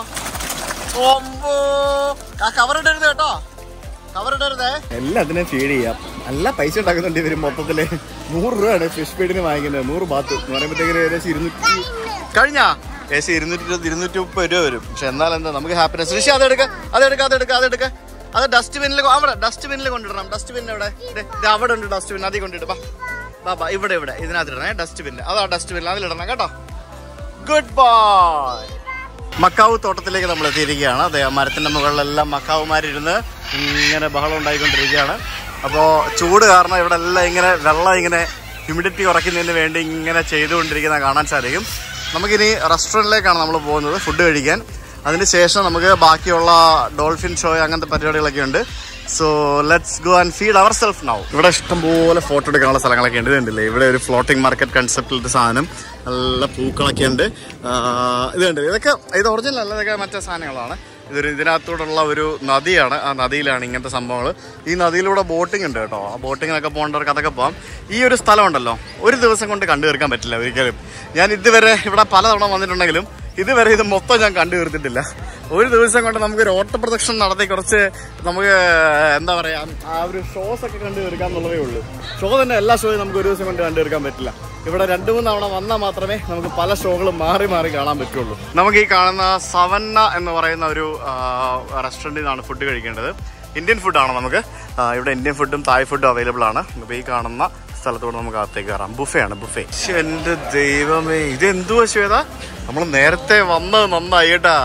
ഒമ്പോ ആ കവർ ഇടരുത് കേട്ടോ കവർ ഇടരുതേ എല്ലാത്തിനും ഫീഡ് ചെയ്യാം നല്ല പൈസ ഉണ്ടാക്കുന്നുണ്ട് ഇവര് മൊത്തത്തില് നൂറ് രൂപയാണ് ഫിഷ് ഫീഡിന് വാങ്ങിക്കുന്നത് നൂറ് ബാത്ത് എന്ന് പറയുമ്പോഴത്തേക്ക് ഏകദേശം ഇരുന്നൂറ്റി കഴിഞ്ഞാ ഏകദേശം ഇരുന്നൂറ്റി ഇരുപത് ഇരുന്നൂറ്റി മുപ്പത് രൂപ വരും പക്ഷെ എന്നാൽ എന്താ നമുക്ക് ഹാപ്പിനെസ് ഋഷി അതെടുക്ക അതെടുക്ക അതെടുക്ക അതെടുക്ക അത് ഡസ്റ്റ്ബിന്നിൽ അവിടെ ഡസ്റ്റ്ബിന്നിൽ കൊണ്ടിടണം ഡസ്റ്റ്ബിൻ എവിടെ ദേ, ദേ അവിടെ ഉണ്ട് ഡസ്റ്റ്ബിൻ അതിൽ കൊണ്ടിട്ട് ബാ ബാ ബാ ഇവിടെ ഇവിടെ ഇതിനകത്ത് ഇടണേ ഡസ്റ്റ്ബിന്നിൽ അതാ ഡസ്റ്റ്ബിന്നിൽ അതിലിടണം കേട്ടോ ഗുഡ് ബൈ മക്കാവ് തോട്ടത്തിലേക്ക് നമ്മൾ എത്തിയിരിക്കുകയാണ് അതെ ആ മരത്തിന്റെ മുകളിലെല്ലാം മക്കാവുമാരിരുന്ന് ഇങ്ങനെ ബഹളം ഉണ്ടായിക്കൊണ്ടിരിക്കുകയാണ് അപ്പോൾ ചൂട് കാരണം ഇവിടെ എല്ലാം ഇങ്ങനെ വെള്ളം ഇങ്ങനെ ഹ്യൂമിഡിറ്റി കുറയ്ക്കുന്നതിന് വേണ്ടി ഇങ്ങനെ ചെയ്തുകൊണ്ടിരിക്കുന്ന കാണാൻ സാധിക്കും നമുക്കിനി റെസ്റ്റോറൻറ്റിലേക്കാണ് നമ്മൾ പോകുന്നത് ഫുഡ് കഴിക്കാൻ അതിന് ശേഷം നമുക്ക് ബാക്കിയുള്ള ഡോൾഫിൻ ഷോ അങ്ങനത്തെ പരിപാടികളൊക്കെ ഉണ്ട് so let's go and feed our self now ഇവിടെ ഇഷ്ടംപോലെ ഫോട്ടോ എടുക്കാനുള്ള സ്ഥലങ്ങളൊക്കെ ഉണ്ട് ഇതുണ്ടല്ലേ ഇവിടെ ഒരു ഫ്ലോട്ടിംഗ് മാർക്കറ്റ് കൺസെപ്റ്റിലത്തെ സാധനം നല്ല പൂക്കളൊക്കെ ഉണ്ട് ആഹ് ഇതുണ്ട് ഇതൊക്കെ ഇത് ഒറിജിനൽ അല്ല ഇതൊക്കെ മറ്റേ സാധനങ്ങളാണ് ഇതൊരു ഇതിനകത്തൂടെയുള്ള ഒരു നദിയാണ് ആ നദിയിലാണ് ഇങ്ങനത്തെ സംഭവങ്ങൾ ഈ നദിയിലൂടെ ബോട്ടിംഗ് ഉണ്ട് കേട്ടോ ആ ബോട്ടിങ്ങിനൊക്കെ പോകേണ്ടവർക്ക് അതൊക്കെ പോകാം ഈ ഒരു സ്ഥലം ഉണ്ടല്ലോ ഒരു ദിവസം കൊണ്ട് കണ്ടു തീർക്കാൻ പറ്റില്ല ഒരിക്കലും ഞാൻ ഇതുവരെ ഇവിടെ പലതവണ വന്നിട്ടുണ്ടെങ്കിലും ഇതുവരെ ഇത് മൊത്തം ഞാൻ കണ്ടു തീർത്തിട്ടില്ല ഒരു ദിവസം കൊണ്ട് നമുക്ക് ഒരു ഓട്ടപ്രദക്ഷിണം നടത്തി കുറച്ച് നമുക്ക് എന്താ പറയാ ആ ഒരു ഷോസ് ഒക്കെ കണ്ടു തീർക്കാൻ എന്നുള്ളതേ ഉള്ളൂ ഷോ തന്നെ എല്ലാ ഷോയും നമുക്ക് ഒരു ദിവസം കൊണ്ട് കണ്ടു തീർക്കാൻ പറ്റില്ല ഇവിടെ രണ്ടു മൂന്ന് തവണ വന്നാൽ മാത്രമേ നമുക്ക് പല ഷോകളും മാറി മാറി കാണാൻ പറ്റുള്ളൂ നമുക്ക് ഈ കാണുന്ന സവന്ന എന്ന് പറയുന്ന ഒരു റെസ്റ്റോറൻറ്റിൽ നിന്നാണ് ഫുഡ് കഴിക്കേണ്ടത് ഇന്ത്യൻ ഫുഡാണ് നമുക്ക് ആ, ഇവിടെ ഇന്ത്യൻ ഫുഡും തായ് ഫുഡും അവൈലബിൾ ആണ് അപ്പോൾ ഈ കാണുന്ന സ്ഥലത്തോട് നമുക്ക് അകത്തേക്ക് കയറാം ബുഫേ ആണ് ബുഫേ എന്റെ ദൈവമേ ഇത് എന്തുവാ ശ്വേത നമ്മൾ നേരത്തെ വന്നത് നന്നായി കേട്ടാ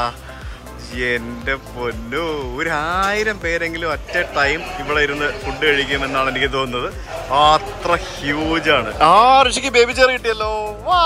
എന്റെ പൊന്നു ഒരു ആയിരം പേരെങ്കിലും അറ്റ് എ ടൈം ഇവിടെ ഇരുന്ന് ഫുഡ് കഴിക്കുമെന്നാണ് എനിക്ക് തോന്നുന്നത് അത്ര ഹ്യൂജ് ആണ് ആ ഋഷിക്ക് ബേബി ചെയർ കിട്ടിയല്ലോ വാ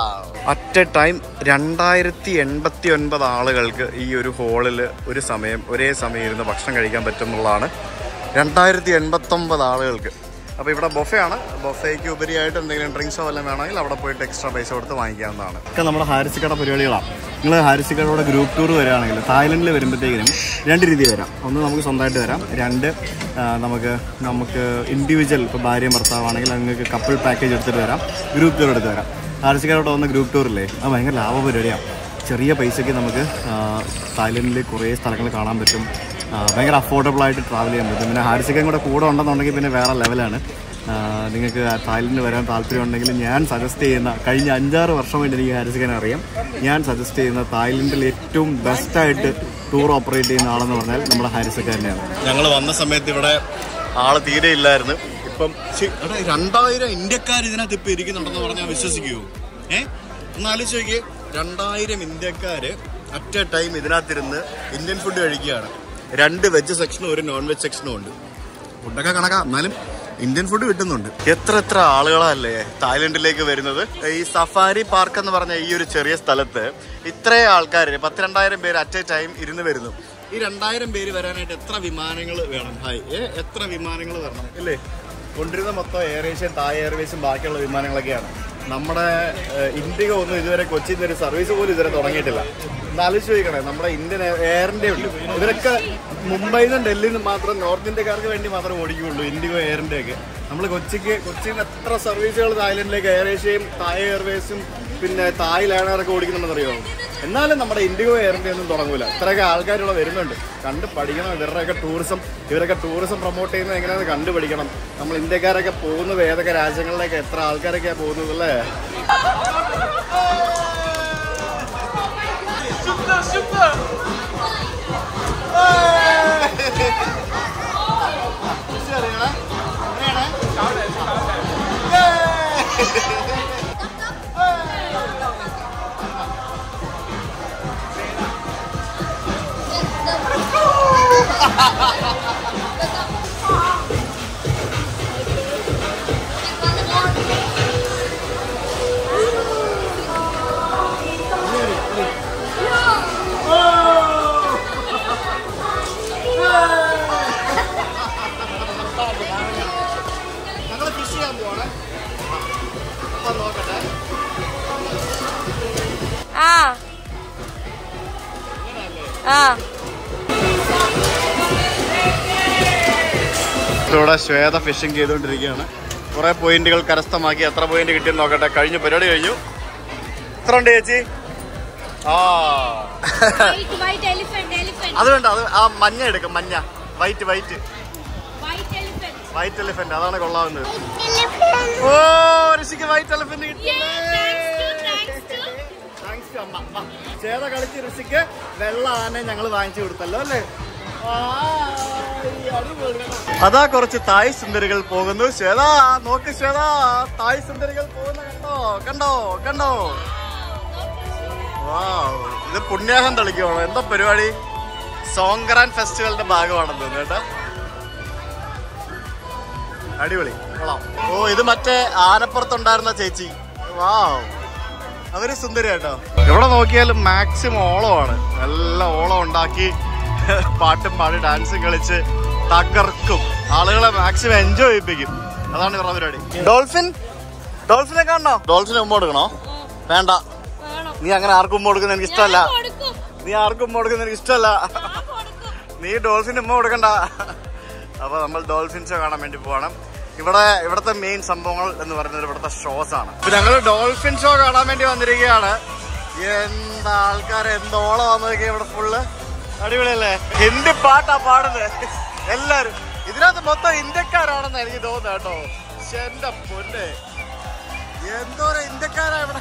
അറ്റ് എ ടൈം രണ്ടായിരത്തി എൺപത്തി ഒൻപത് ആളുകൾക്ക് ഈ ഒരു ഹോളിൽ ഒരു സമയം ഒരേ സമയം ഇരുന്ന് ഭക്ഷണം കഴിക്കാൻ പറ്റുന്നുള്ളതാണ് രണ്ടായിരത്തി എൺപത്തൊമ്പത് ആളുകൾക്ക് അപ്പോൾ ഇവിടെ ബൊഫേ ആണ് ബൊഫേക്ക് ഉപരിയായിട്ട് എന്തെങ്കിലും ഡ്രിങ്ക്സോ വല്ലതും വേണമെങ്കിൽ അവിടെ പോയിട്ട് എക്സ്ട്രാ പൈസ കൊടുത്ത് വാങ്ങിക്കാവുന്നതാണ് ഒക്കെ നമ്മുടെ ഹാരിസിക്കട പരിപാടികളാണ് നിങ്ങൾ ഹാരിസിക്കടയുടെ ഗ്രൂപ്പ് ടൂർ വരികയാണെങ്കിൽ തായ്ലൻഡിൽ വരുമ്പോഴത്തേക്കിനും രണ്ട് രീതി വരാം ഒന്ന് നമുക്ക് സ്വന്തമായിട്ട് വരാം രണ്ട് ആ, നമുക്ക് നമുക്ക് ഇൻഡിവിജ്വൽ ഇപ്പോൾ ഭാര്യയും ഭർത്താവാണെങ്കിൽ നിങ്ങൾക്ക് കപ്പിൾ പാക്കേജ് എടുത്തിട്ട് വരാം ഗ്രൂപ്പ് ടൂർ എടുത്ത് വരാം ഹാരിസിക്കടോട്ട് വന്ന ഗ്രൂപ്പ് ടൂറില്ലേ അത് ഭയങ്കര ലാഭ പരിപാടിയാണ് ചെറിയ പൈസയ്ക്ക് നമുക്ക് ആ, തായ്ലൻഡിൽ കുറേ സ്ഥലങ്ങൾ കാണാൻ പറ്റും ആ, ഭയങ്കര അഫോർഡബിൾ ആയിട്ട് ട്രാവൽ ചെയ്യാൻ പറ്റും പിന്നെ ഹാരിസിക്കയും കൂടെ കൂടെ ഉണ്ടെന്നുണ്ടെങ്കിൽ പിന്നെ വേറെ ലെവലാണ് ആ, നിങ്ങൾക്ക് തായ്ലൻഡിൽ വരാൻ താല്പര്യം ഉണ്ടെങ്കിൽ ഞാൻ സജസ്റ്റ് ചെയ്യുന്ന കഴിഞ്ഞ അഞ്ചാറ് വർഷമായിട്ട് എനിക്ക് ഹാരിസിക്കനെ അറിയാം ഞാൻ സജസ്റ്റ് ചെയ്യുന്ന തായ്ലൻഡിൽ ഏറ്റവും ബെസ്റ്റായിട്ട് ടൂർ ഓപ്പറേറ്റ് ചെയ്യുന്ന ആളെന്ന് പറഞ്ഞാൽ നമ്മുടെ ഹാരിസക്ക തന്നെയാണ് ഞങ്ങൾ വന്ന സമയത്ത് ഇവിടെ ആള് തീരെ ഇല്ലായിരുന്നു ഇപ്പം ശ്ശി, എടാ, രണ്ടായിരം ഇന്ത്യക്കാർ ഇതിനകത്ത് ഇപ്പൊ ഇരിക്കുന്നുണ്ടെന്ന് പറഞ്ഞാൽ വിശ്വസിക്കുമോ ഏ ഒന്ന് ആലോചിച്ച് നോക്കിയേ രണ്ടായിരം ഇന്ത്യക്കാര് അറ്റ് എ ടൈം ഇതിനകത്തിരുന്ന് ഇന്ത്യൻ ഫുഡ് കഴിക്കുകയാണ് രണ്ട് വെജ് സെക്ഷനും ഒരു നോൺ വെജ് സെക്ഷനും ഉണ്ട് ഫുഡൊക്കെ കണക്കാ എന്നാലും ഇന്ത്യൻ ഫുഡ് കിട്ടുന്നുണ്ട് എത്ര എത്ര ആളുകളല്ലേ തായ്ലൻഡിലേക്ക് വരുന്നത് ഈ സഫാരി പാർക്ക് എന്ന് പറഞ്ഞ ഈ ഒരു ചെറിയ സ്ഥലത്ത് ഇത്രയും ആൾക്കാർ പത്തിരണ്ടായിരം പേര് അറ്റ് എ ടൈം ഇരുന്ന് വരുന്നു ഈ രണ്ടായിരം പേര് വരാനായിട്ട് എത്ര വിമാനങ്ങൾ വേണം ഹായ് ഏ എത്ര വിമാനങ്ങൾ വരണം ഇല്ലേ കൊണ്ടിരുന്ന മൊത്തം എയർ ഏഷ്യൻ തായ് എയർവേസും ബാക്കിയുള്ള വിമാനങ്ങളൊക്കെയാണ് നമ്മുടെ ഏഹ്, ഇൻഡിഗോ ഒന്നും ഇതുവരെ കൊച്ചിയിൽ നിന്ന് ഒരു സർവീസ് പോലും ഇതുവരെ തുടങ്ങിയിട്ടില്ല ഒന്ന് ആലോചിച്ച് ചോദിക്കണേ നമ്മുടെ ഇന്ത്യൻ എയറിന്റെ ഉണ്ട് ഇവരൊക്കെ മുംബൈയിൽ നിന്നും ഡൽഹിയിൽ നിന്നും മാത്രം നോർത്ത് ഇന്ത്യക്കാർക്ക് വേണ്ടി മാത്രമേ ഓടിക്കുകയുള്ളൂ ഇൻഡിഗോ എയറിന്റെ ഒക്കെ നമ്മൾ കൊച്ചിക്ക് കൊച്ചിയിൽ നിന്ന് എത്ര സർവീസുകൾ തായ്ലൻഡിലേക്ക് എയർ ഏഷ്യയും തായ് എയർവേസും പിന്നെ തായ് ലാനറൊക്കെ ഓടിക്കുന്നുണ്ടെന്നറിയോ എന്നാലും നമ്മുടെ ഇൻഡിഗോ എയറിന്റെ ഒന്നും തുടങ്ങൂല ഇത്രയൊക്കെ ആൾക്കാരിവിടെ വരുന്നുണ്ട് കണ്ട് പഠിക്കണം ഇവരുടെയൊക്കെ ടൂറിസം ഇവരൊക്കെ ടൂറിസം പ്രൊമോട്ട് ചെയ്യുന്നത് എങ്ങനെയാണെന്ന് കണ്ടു പഠിക്കണം നമ്മൾ ഇന്ത്യക്കാരൊക്കെ പോകുന്നത് ഏതൊക്കെ രാജ്യങ്ങളിലേക്ക് എത്ര ആൾക്കാരൊക്കെയാണ് പോകുന്നത് അല്ലേ ഞങ്ങൾ ഫിഷ് ചെയ്യാൻ പോവാണ് അപ്പൊ നോക്കട്ടെ ആ ആ ഇപ്പൊ ഇവിടെ ശ്വേത ഫിഷിംഗ് ചെയ്തുകൊണ്ടിരിക്കുകയാണ് കുറെ പോയിന്റുകൾ കരസ്ഥമാക്കി എത്ര പോയിന്റ് കിട്ടിയെന്ന് നോക്കട്ടെ കഴിഞ്ഞു പരിപാടി കഴിഞ്ഞു എത്ര ഉണ്ട് ചേച്ചി ആ White, white elephant, elephant. അത് വേണ്ട അത് ആ മഞ്ഞ എടുക്കും മഞ്ഞ white white White elephant. White elephant അതാണ് കൊള്ളാവുന്നത് elephant. ഓ ഋഷിക്ക് വൈറ്റ് എലിഫന്റ് കിട്ടി Yeah, thanks to, thanks to. Thanks to അമ്മ. വാ. ചേത കളിച്ച് ഋഷിക്ക് വെള്ള ആന ഞങ്ങൾ വാങ്ങിച്ചു കൊടുത്തല്ലോ അല്ലേ ആയ്, അടിപൊളി. അതാ കുറച്ച് തായ് സുന്ദരികൾ പോകുന്നു ശ്വേത നോക്ക് ശ്വേത തായ് സുന്ദരികൾ പോകുന്ന കണ്ടോ കണ്ടോ കണ്ടോ വാവ്. ഇത് പുണ്യാഹം തളിക്കുവാണോ എന്താ പരിപാടി സോങ്കറാൻ ഫെസ്റ്റിവലിന്റെ ഭാഗമാണെന്ന് തോന്നുന്നു കേട്ടോ അടിപൊളി കൊള്ളാം ഓ ഇത് മറ്റേ ആനപ്പുറത്തുണ്ടായിരുന്ന ചേച്ചി വാവ് അവര് സുന്ദരി കേട്ടോ എവിടെ നോക്കിയാലും മാക്സിമം ഓളമാണ് നല്ല ഓളം ഉണ്ടാക്കി പാട്ടും പാടി ഡാൻസും കളിച്ച് തകർക്കും ആളുകളെ മാക്സിമം എൻജോയ് ചെയ്യിപ്പിക്കും അതാണ് ഇവരുടെ പരിപാടി ഡോൾഫിൻ ഡോൾഫിനെ കാണണോ ഡോൾഫിനെ ഉമ്മ കൊടുക്കണോ വേണ്ട വേണം. നീ അങ്ങനെ ആർക്കും ഉമ്മ കൊടുക്കുന്ന എനിക്ക് ഇഷ്ടമല്ല ഞാൻ കൊടുക്കും. നീ ആർക്കും ഉമ്മ കൊടുക്കുന്ന എനിക്ക് ഇഷ്ടമല്ല ഞാൻ കൊടുക്കും. നീ ഡോൾഫിന് ഉമ്മ കൊടുക്കണ്ട അപ്പൊ നമ്മൾ ഡോൾഫിൻ ഷോ കാണാൻ വേണ്ടി പോകണം ഇവിടെ ഇവിടുത്തെ മെയിൻ സംഭവങ്ങൾ എന്ന് പറയുന്നത് ഇവിടുത്തെ ഷോസ് ആണ് ഇപ്പൊ ഞങ്ങൾ ഡോൾഫിൻ ഷോ കാണാൻ വേണ്ടി വന്നിരിക്കുകയാണ് എന്താ ആൾക്കാർ എന്തോളം വന്നതൊക്കെ ഇവിടെ ഫുള്ള് അടിപൊളിയല്ലേ ഹിന്ദി പാട്ടാ പാടുന്നത് എല്ലാരും ഇതിനകത്ത് മൊത്തം ഇന്ത്യക്കാരാണെന്ന് എനിക്ക് തോന്നുന്നത് കേട്ടോ പക്ഷെ എന്റെ പൊന്നെ എന്തോരം ഇന്ത്യക്കാരാ ഇവിടെ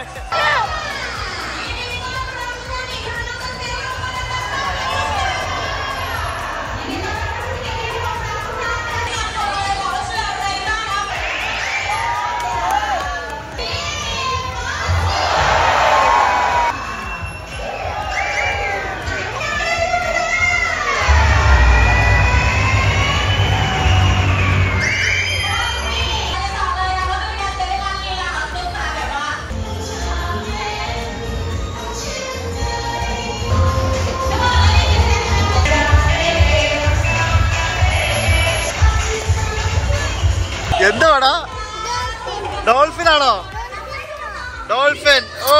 എന്തുവാടാ ഡോൾഫിൻ ആണോ ഡോൾഫിൻ ഓ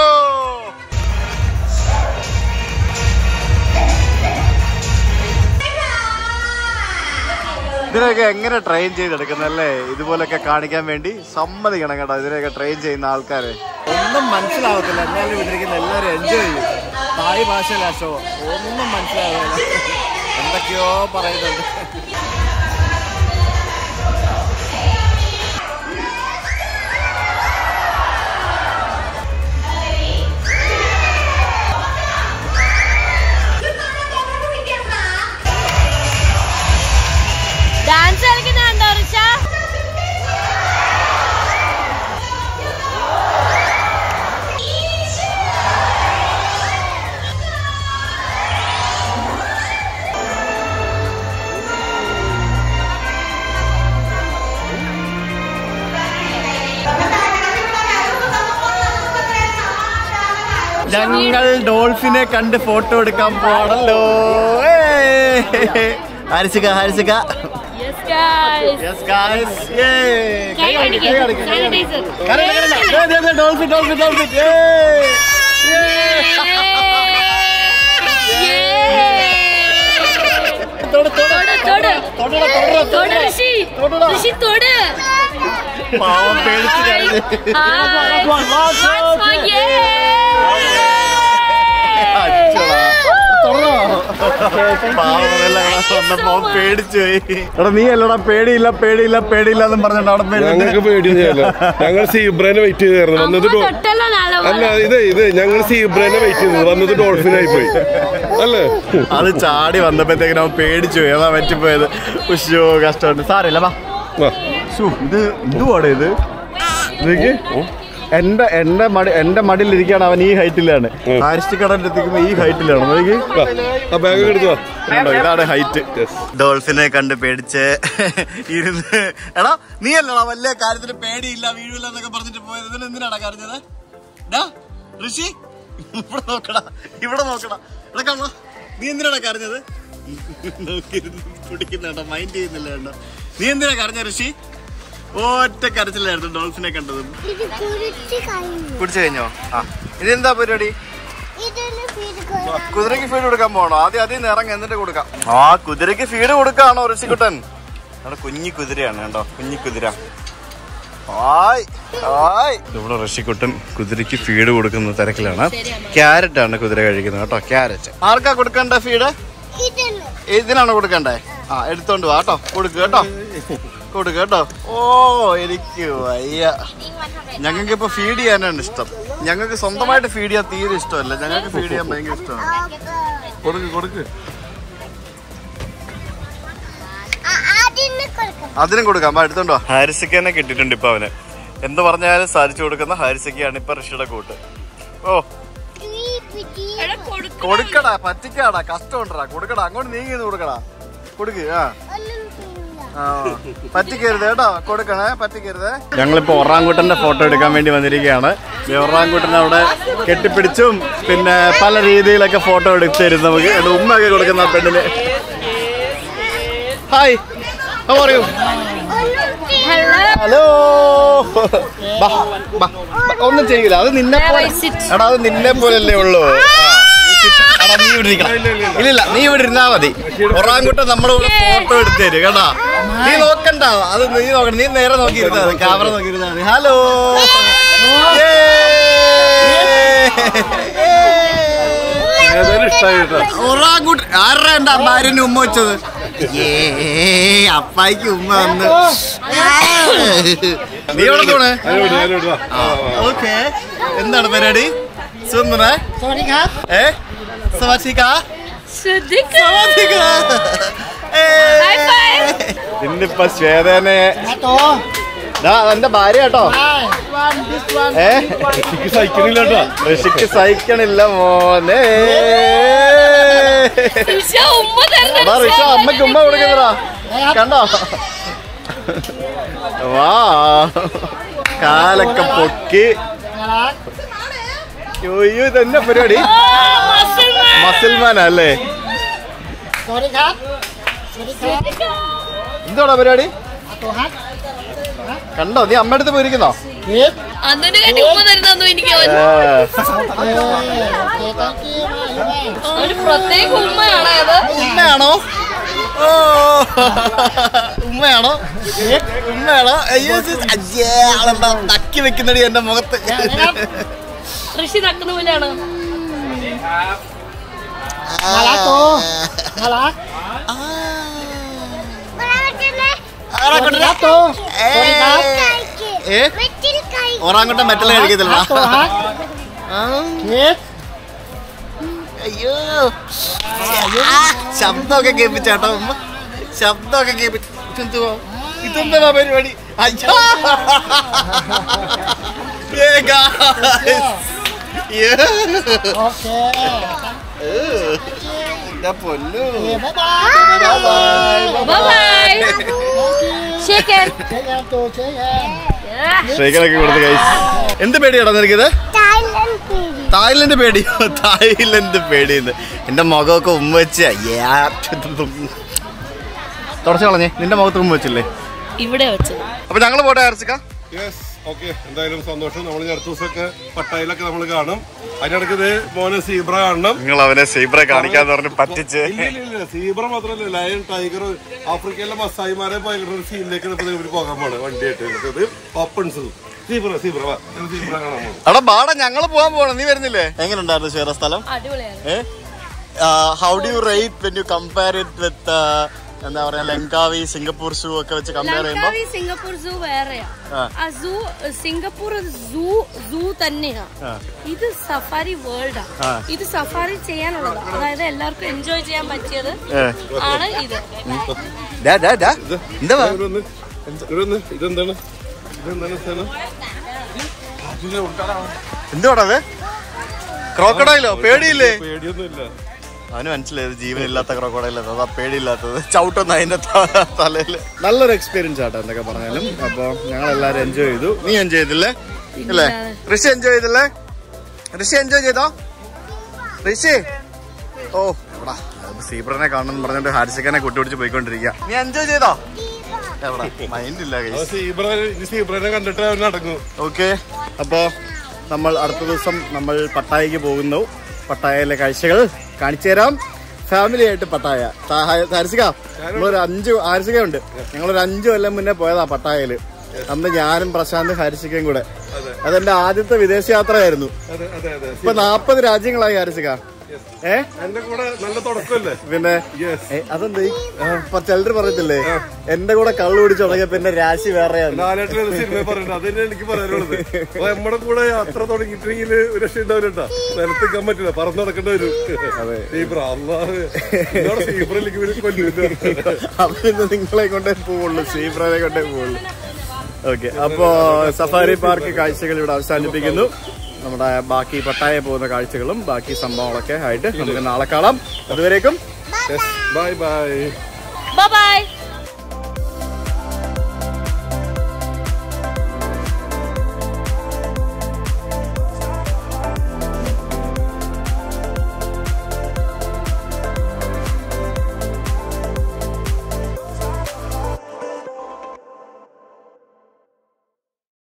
ഇതിനൊക്കെ എങ്ങനെ ട്രെയിൻ ചെയ്തെടുക്കുന്നല്ലേ ഇതുപോലൊക്കെ കാണിക്കാൻ വേണ്ടി സമ്മതിക്കണം കേട്ടോ ഇതിനൊക്കെ ട്രെയിൻ ചെയ്യുന്ന ആൾക്കാരെ ഒന്നും മനസ്സിലാവത്തില്ല എന്നാലും വിട്ടിരിക്കുന്ന എല്ലാവരും എൻജോയ് ചെയ്യും തായ് ഭാഷയിലാ ഷോ ഒന്നും മനസ്സിലാവില്ല എന്തൊക്കെയോ പറയുന്നുണ്ട് ഡാൻസ് കളിക്കുന്നുണ്ടോ റിഷ ഞങ്ങൾ ഡോൾഫിനെ കണ്ട് ഫോട്ടോ എടുക്കാൻ പോണല്ലോ ഹരിസിക ഹരിസിക യെസ് ഗൈസ് യെസ് ഗായ്സ് കൈ കാണിക്ക് സാനിറ്റൈസർ ഡോൾഫിൻ ഡോൾഫിൻ ഡോൾഫിൻ തൊട് തൊട് തൊട് ഋഷി ഋഷി തൊട് പാവം പേടിച്ച് കരഞ്ഞ്. അച്ചടാ. പാവം എല്ലാം വന്നപ്പോ അവൻ പേടിച്ചു പോയി എടാ നീ അല്ലടാ പേടിയില്ല പേടിയില്ല പേടിയില്ല എന്നും പറഞ്ഞിട്ട് അവിടെ ഞങ്ങൾക്ക് പേടി പേടിയൊന്നുമില്ല ഞങ്ങൾ സീബ്രനെ വെയിറ്റ് ചെയ്തായിരുന്നു വന്നത് ഡോ- തൊട്ടല്ലോ നാളെ അല്ല ഇത് ഇത് ഞങ്ങൾ സീബ്രനെ വെയിറ്റ് ചെയ്തത് വന്നത് ഡോൾഫിനായി പോയി അല്ലേ അത് ചാടി വന്നപ്പോഴത്തേക്കിനും അവൻ പേടിച്ചു പോയി അതാ പറ്റിപ്പോയത് ഉഷോ കഷ്ടമുണ്ട് സാരമില്ല വാ വാ. ശ്ശോ, ഇത് എന്തുവാടെ ഇത് ഇതൊക്കെ എന്റെ എന്റെ മടി എന്റെ മടിയിലിരിക്കുകയാണ് അവൻ ഈ ഹൈറ്റിലാണ് ഉം. ആരിഷ്ടിക്കടലിൽ എത്തിക്കുമ്പോ ഈ ഹൈറ്റിലാണ് നോക്കി വാ. ആ ബാഗ് എടുത്തു വാ. കണ്ടോ, ഇതാണ് ഹൈറ്റ് Yes. ഡോൾഫിനെ കണ്ട് പേടിച്ച് ഇരുന്ന് എടാ നീ അല്ലടാ വലിയ കാര്യത്തിന് പേടിയില്ല വീഴില്ല എന്നൊക്കെ പറഞ്ഞിട്ട് പോയത് ഇതിന് എന്തിനാടാ കരഞ്ഞത് ഡാ ഋഷി ഇവിടെ നോക്കടാ ഇവിടെ നോക്കടാ എടാ കാണാ നീ എന്തിനാടാ കരഞ്ഞത് നോക്കിയിരുന്ന് കുടിക്കുന്നുണ്ടോ മൈൻഡ് ചെയ്യുന്നില്ല കണ്ടോ നീ എന്തിനാ കരഞ്ഞ ഋഷി ഒറ്റ കരച്ചിലായിരുന്നു ഡോൾഫിനെ കണ്ടത് ഇത് കുറിച്ച് കഴിഞ്ഞു കുടിച്ചു കഴിഞ്ഞോ ആ ഇതെന്താ പരിപാടി ഇതിന് ഫീഡ് കൊടുക്കാം കുതിരക്ക് ഫീഡ് കൊടുക്കാൻ പോകണോ ആദ്യം അതിൽ നിന്ന് ഇറങ്ങി എന്നിട്ട് കൊടുക്കാം ആ കുതിരക്ക് ഫീഡ് കൊടുക്കാണോ ഋഷിക്കുട്ടൻ അവിടെ കുഞ്ഞി കുതിരയാണ് കേട്ടോ കുഞ്ഞി കുതിര ഹായ് ഹായ് ഇവിടെ ഋഷിക്കുട്ടൻ കുതിരയ്ക്ക് ഫീഡ് കൊടുക്കുന്ന തിരക്കിലാണ് ക്യാരറ്റ് ആണ് കുതിര കഴിക്കുന്നത് കേട്ടോ ക്യാരറ്റ് ആർക്കാ കൊടുക്കണ്ട ഫീഡ് ഇതാണ് ഇതിനാണോ കൊടുക്കണ്ടേ ആ എടുത്തോണ്ട് വാ കേട്ടോ കൊടുക്ക് കേട്ടോ കൊടുക്ക് കേട്ടോ ഓ എനിക്ക് വയ്യ ഞങ്ങൾക്ക് ഇപ്പൊ ഫീഡ് ചെയ്യാനാണ് ഇഷ്ടം ഞങ്ങൾക്ക് സ്വന്തമായിട്ട് ഫീഡ് ചെയ്യാൻ തീരെ ഇഷ്ടമല്ല ഞങ്ങൾക്ക് ഫീഡ് ചെയ്യാൻ ഭയങ്കര ഇഷ്ടമാണ് കൊടുക്ക് കൊടുക്ക് അതിന് കൊടുക്കണം അതിനും കൊടുക്കാം അമ്മ എടുത്തോണ്ടോ ഹാരിസയ്ക്ക് തന്നെ കിട്ടിയിട്ടുണ്ട് ഇപ്പൊ അവന് എന്ത് പറഞ്ഞാലും സാധിച്ചു കൊടുക്കുന്ന ഹാരിസയ്ക്കാണ് ഇപ്പൊ ഋഷിയുടെ കൂട്ട് ഓ ഈ പിടി എടാ കൊടുക്ക കൊടുക്കടാ പറ്റിക്കാടാ കഷ്ടമുണ്ടടാ കൊടുക്കടാ അങ്ങോട്ട് നീങ്ങി കൊടുക്കടാ കൊടുക്ക് ആ ഒന്നും ചെയ്യില്ല ആ, പറ്റിക്കരുത് കേട്ടോ കൊടുക്കണേ പറ്റിക്കരുത് ഞങ്ങളിപ്പോ ഒറാങ്കുട്ടന്റെ ഫോട്ടോ എടുക്കാൻ വേണ്ടി വന്നിരിക്കുകയാണ് ഈ ഒറാങ്കുട്ടൻ അവിടെ കെട്ടിപ്പിടിച്ചും പിന്നെ പല രീതിയിലൊക്കെ ഫോട്ടോ എടുത്ത് തരും നമുക്ക് എന്നിട്ട് ഉമ്മയൊക്കെ കൊടുക്കുന്ന ആ പെണ്ണിന് ഹായ് പറയൂ ഹലോ ബാ, ബാ, ബാ, ഒന്നും ചെയ്യില്ല അത് നിന്നെ പോലെ എടാ അത് നിന്നെ പോലല്ലേ ഉള്ളൂ എടാ നീ ഇവിടെ ഇരിക്കണം ഇല്ലില്ല നീ ഇവിടെ ഇരുന്നാ മതി ഒറാങ്കുട്ടൻ നമ്മുടെ കൂടെ ഫോട്ടോ എടുത്ത് തരും കേട്ടാ നീ നോക്കണ്ട അത് നീ നോക്കണ്ട നീ നേരെ നോക്കി ഇരുന്നാ മതി ക്യാമറ നോക്കി ഇരുന്നാ മതി ഹലോ ഏതായാലും ഇഷ്ടമായി കേട്ടോ ഒറാങ്കുട്ടൻ ആരുടെ എന്താ ഭാര്യന് ഉമ്മ വെച്ചത് ഏ അപ്പായിക്ക് ഉമ്മ വന്ന് നീ എവിടെ പോണേ അതിലോട്ട് അതിലോട്ട് വാ ഓക്കെ എന്താണ് പരിപാടി സുന്ദര ഏ സവാസിക ശ്രദ്ധിക്ക High five. ഇന്നിപ്പോ ശ്വേതനെ ദാ അതെന്റെ ഭാര്യ കേട്ടോ ഏ എനിക്ക് സഹിക്കണില്ല കേട്ടോ ഋഷിക്ക് സഹിക്കണില്ല മോനെ ഋഷ ഉമ്മ തരണം എടാ ഋഷ അമ്മയ്ക്ക് ഉമ്മ കൊടുക്കുന്നതാ കണ്ടോ വാ കാലൊക്കെ പൊക്കി അയ്യോ ഇതെന്നെ പരിപാടി മസിൽമാൻ അല്ലേ എന്തോടാ പരിപാടി കണ്ടോ നീ അമ്മയുടെ അടുത്ത് പോയിരിക്കുന്നോ അന്നിട്ട് കണ്ടി ഉമ്മ തരുന്നു എനിക്ക് അവൻ. ഒരു പ്രത്യേക ഉമ്മയാണ് അത് ഉമ്മയാണോ ഓ ഉമ്മയാണോ ഉമ്മയാണോ അയ്യോ sis, അയ്യേ, ആളെന്താ നക്കി വെക്കുന്നടി എന്റെ മുഖത്ത് ഋഷി നക്കുന്ന പോലെയാണ് ഏ വെറ്റിൽ കൈ ഓറാങ്കുട്ടൻ മെറ്റൽ കഴിക്കത്തില്ല അയ്യോ ആ, ശബ്ദമൊക്കെ കേൾപ്പിച്ചാട്ടോ ഉമ്മ ശബ്ദമൊക്കെ കേൾപ്പിച്ചു ഇതെന്തുവാ ഇതെന്താ പരിപാടി അയ്യോ ഏ, guys. Yeah. ഏ, ഇതാ പൊന്നു ബൈ ബൈ ഷേക്ക് സ്ത്രീകളൊക്കെ കൊടുത്ത് കൈസ് എന്ത് പേടിയാടാ നിനക്കിത് തായ്ലൻഡ് പേടി തായ്ലൻഡ് പേടിയോ തായ്ലൻഡ് പേടിയെന്ന് എന്റെ മുഖമൊക്കെ ഉമ്മ വെച്ച് തുടച്ചു കളഞ്ഞേ നിന്റെ മുഖത്ത് ഉമ്മ വെച്ചില്ലേ ഇവിടെ വെച്ചത് അപ്പൊ ഞങ്ങള് പോട്ടെ അരച്ചിക്ക യെസ് ഓക്കെ എന്തായാലും സന്തോഷം നമ്മൾ ഇനി അടുത്ത ദിവസമൊക്കെ പട്ടായിലൊക്കെ നമ്മൾ കാണും അതിനിടയ്ക്ക് ഇത് മോനെ സീബ്ര കാണണം നിങ്ങൾ അവനെ സീബ്ര കാണിക്കാന്ന് പറഞ്ഞ് പറ്റിച്ച് ഇല്ല ഇല്ല ഇല്ല സീബ്ര മാത്രമല്ല ലയൺ ടൈഗർ ആഫ്രിക്കയിലെ മസായിമാരെ ഭയങ്കര സീനിലേക്ക് ഇപ്പൊ ഇവര് പോകാൻ പോണ് വണ്ടിയായിട്ട് ഇത് ഓപ്പൺസ് സീബ്ര സീബ്ര വാ ഞാൻ സീബ്ര കാണാൻ പോകും അവിടെ ബാട ഞങ്ങള് പോകാൻ പോകണം നീ വരുന്നില്ലേ എങ്ങനെ ഉണ്ടായിരുന്നു ഷേറ സ്ഥലം അടിപൊളിയാണ് how do you rate when you compare it with എന്താ പറയാ ലങ്കാവി സിംഗപ്പൂർ ഷൂ ഒക്കെ വെച്ച് കമ്പയർ ചെയ്യുമ്പോ ലങ്കാവി സിംഗപ്പൂർ സൂ വേറെയാ ആ. ആ സൂ സിംഗപ്പൂർ സൂ സൂ തന്നെയാ ആ. ഇത് സഫാരി വേൾഡാ ആ. ഇത് സഫാരി ചെയ്യാനുള്ളതാ അതായത് എല്ലാവർക്കും എൻജോയ് ചെയ്യാൻ പറ്റിയത് ഏ. ആണ് ഇത് ഡാ, ഡാ, ഡാ. എന്താ വാ? ഇവരൊന്ന് ഇവരൊന്ന് ഇതെന്താണ് ഇതെന്താണ് സ്ഥലം എന്തുവാടാ അത് ക്രോക്കഡൈലോ പേടിയില്ലേ പേടിയൊന്നുമില്ല അവന് മനസ്സിലായത് ജീവനില്ലാത്ത ക്രോക്കോഡൈൽ അതാ പേടിയില്ലാത്തത് ചവിട്ടൊന്നും അതിന്റെ ത- തലയില് നല്ലൊരു എക്സ്പീരിയൻസ് ആട്ടോ എന്തൊക്കെ പറഞ്ഞാലും അപ്പൊ ഞങ്ങൾ എല്ലാരും എൻജോയ് ചെയ്തു നീ എൻജോയ് ചെയ്തില്ലേ അല്ലേ ഋഷി എൻജോയ് ചെയ്തില്ലേ ഋഷി എൻജോയ് ചെയ്തോ ഋഷി ഓ എവിടാ സീബ്രനെ കാണണം പറഞ്ഞിട്ട് ഹാരിസക്കനെ കുട്ടിപിടിച്ച് പോയിക്കൊണ്ടിരിക്കുക നീ എൻജോയ് ചെയ്തോ എവിടാ മൈൻഡ് ഇല്ല ആ സീബ്ര ഇനി സീബ്രനെ കണ്ടിട്ട് അവൻ അടങ്ങും ഓക്കെ അപ്പോ നമ്മൾ അടുത്ത ദിവസം നമ്മൾ പട്ടായക്ക് പോകുന്നു പട്ടായയിലെ കാഴ്ചകൾ കാണിച്ചു തരാം ഫാമിലി ആയിട്ട് പട്ടായ ഹരിസിക നമ്മളൊരു അഞ്ച് ഹരിസിക ഉണ്ട് ഞങ്ങളൊരു അഞ്ചു കൊല്ലം മുന്നേ പോയതാ പട്ടായയില് അന്ന് ഞാനും പ്രശാന്ത് ഹരിസിക്കയും കൂടെ അതെന്റെ ആദ്യത്തെ വിദേശ യാത്രയായിരുന്നു അതെ അതെ അതെ ഇപ്പൊ നാപ്പത് രാജ്യങ്ങളായി ഹരിസിക ഏ എന്റെ കൂടെ നല്ല തുടക്കമല്ലേ പിന്നെ Yes. ഏ, അതെന്താ ഈ ഇപ്പൊ ചിലര് പറയത്തില്ലേ എന്റെ കൂടെ കള്ളു പിടിച്ചു തുടങ്ങിയ പിന്നെ രാശി വേറെയാണ് ലാലേട്ടൻ ഒരു സിനിമ പറഞ്ഞിട്ട് അതന്നെ എനിക്ക് പറയാനുള്ളത് അപ്പൊ നമ്മുടെ കൂടെ യാത്ര തുടങ്ങിയിട്ടുണ്ടെങ്കിൽ ഒരു രക്ഷ ഉണ്ടാവില്ലട്ടാ നിലത്തിക്കാൻ പറ്റില്ല പറന്ന് നടക്കേണ്ടി വരും സീബ്ര അള്ളാഹ് എന്നോട് സീബ്രയിലേക്ക് ഇവര് കൊല്ലുന്നു അവരിന്ന് നിങ്ങളെ കൊണ്ടേ പോവുള്ളൂ സീബ്രനെ കൊണ്ടേ പോവുള്ളൂ ഓക്കെ അപ്പോ സഫാരി പാർക്ക് കാഴ്ചകൾ ഇവിടെ അവസാനിപ്പിക്കുന്നു നമ്മുടെ ബാക്കി പട്ടായ പോകുന്ന കാഴ്ചകളും ബാക്കി സംഭവങ്ങളൊക്കെ ആയിട്ട് നമുക്ക് നാളെ കാണാം അതുവരേക്കും ബൈ ബൈ Bye bye.